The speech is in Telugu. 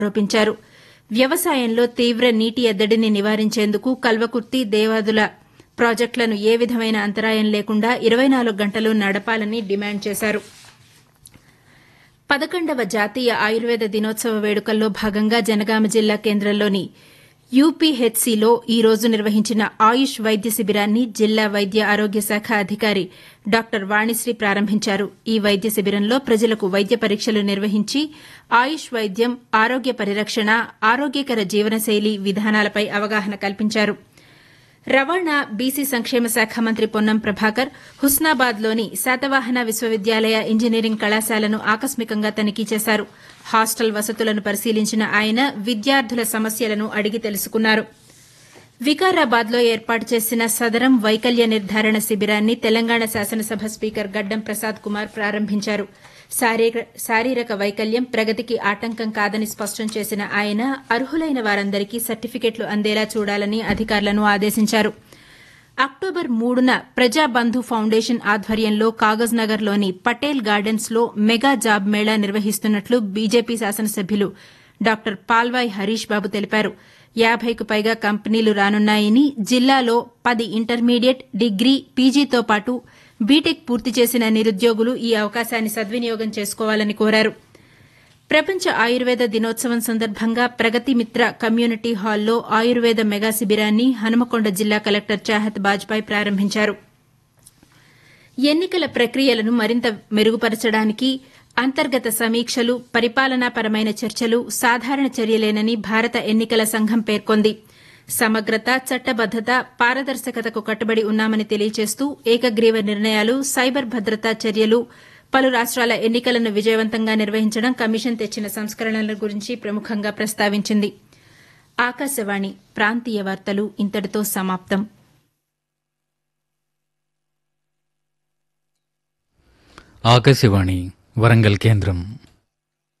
ఆరోపించారు వ్యవసాయంలో తీవ్ర నీటి ఎద్దడిని నివారించేందుకు కల్వకుర్తి దేవాదుల ప్రాజెక్టులను ఏ విధమైన అంతరాయం లేకుండా ఇరవై నాలుగు గంటలు నడపాలని డిమాండ్ చేశారు పదకొండవ జాతీయ ఆయుర్వేద దినోత్సవ వేడుకల్లో భాగంగా జనగామ జిల్లా కేంద్రంలోని యూపీహెచ్సీలో ఈ రోజు నిర్వహించిన ఆయుష్ వైద్య శిబిరాన్ని జిల్లా వైద్య ఆరోగ్య శాఖ అధికారి డాక్టర్ వాణిశ్రీ ప్రారంభించారు ఈ వైద్య శిబిరంలో ప్రజలకు వైద్య పరీక్షలు నిర్వహించి ఆయుష్ వైద్యం ఆరోగ్య పరిరక్షణ ఆరోగ్యకర జీవనశైలి విధానాలపై అవగాహన కల్పించారు రవాణా బీసీ సంక్షేమ శాఖ మంత్రి పొన్నం ప్రభాకర్ హుస్నాబాద్లోని శాతవాహన విశ్వవిద్యాలయ ఇంజనీరింగ్ కళాశాలను ఆకస్మికంగా తనిఖీ చేశారు హాస్టల్ వసతులను పరిశీలించిన ఆయన విద్యార్థుల సమస్యలను అడిగి తెలుసుకున్నారు వికారాబాద్లో ఏర్పాటు చేసిన సదరం వైకల్య నిర్ధారణ శిబిరాన్ని తెలంగాణ శాసనసభ స్పీకర్ గడ్డం ప్రసాద్ కుమార్ ప్రారంభించారు శారీరక వైకల్యం ప్రగతికి ఆటంకం కాదని స్పష్టం చేసిన ఆయన అర్హులైన వారందరికీ సర్టిఫికెట్లు అందేలా చూడాలని అధికారులను ఆదేశించారు అక్టోబర్ మూడున ప్రజాబంధు ఫౌండేషన్ ఆధ్వర్యంలో కాగజ్ నగర్లోని పటేల్ గార్డెన్స్ లో మెగా జాబ్ మేళా నిర్వహిస్తున్నట్లు బీజేపీ శాసనసభ్యులు డాక్టర్ పాల్వాయ్ హరీష్ బాబు తెలిపారు యాబైకు పైగా కంపెనీలు రానున్నాయని జిల్లాలో పది ఇంటర్మీడియట్ డిగ్రీ పీజీతో పాటు బీటెక్ పూర్తి చేసిన నిరుద్యోగులు ఈ అవకాశాన్ని సద్వినియోగం చేసుకోవాలని కోరారు ప్రపంచ ఆయుర్వేద దినోత్సవం సందర్భంగా ప్రగతి మిత్ర కమ్యూనిటీ హాల్లో ఆయుర్వేద మెగా శిబిరాన్ని హనుమకొండ జిల్లా కలెక్టర్ చాహత్ బాజ్పాయ్ ప్రారంభించారు ఎన్నికల ప్రక్రియలను మరింత మెరుగుపరచడానికి అంతర్గత సమీక్షలు పరిపాలనాపరమైన చర్చలు సాధారణ చర్యలేనని భారత ఎన్నికల సంఘం పేర్కొంది సమగ్రత చట్టబద్దత పారదర్శకతకు కట్టుబడి ఉన్నామని తెలియజేస్తూ ఏకగ్రీవ నిర్ణయాలు సైబర్ భద్రతా చర్యలు పలు రాష్ట్రాల ఎన్నికలను విజయవంతంగా నిర్వహించడం కమిషన్ తెచ్చిన సంస్కరణల గురించి ప్రముఖంగా ప్రస్తావించింది ఆకాశవాణి ప్రాంతీయ వార్తలు ఇంతటితో సమాప్తం ఆకాశవాణి వరంగల్ కేంద్రం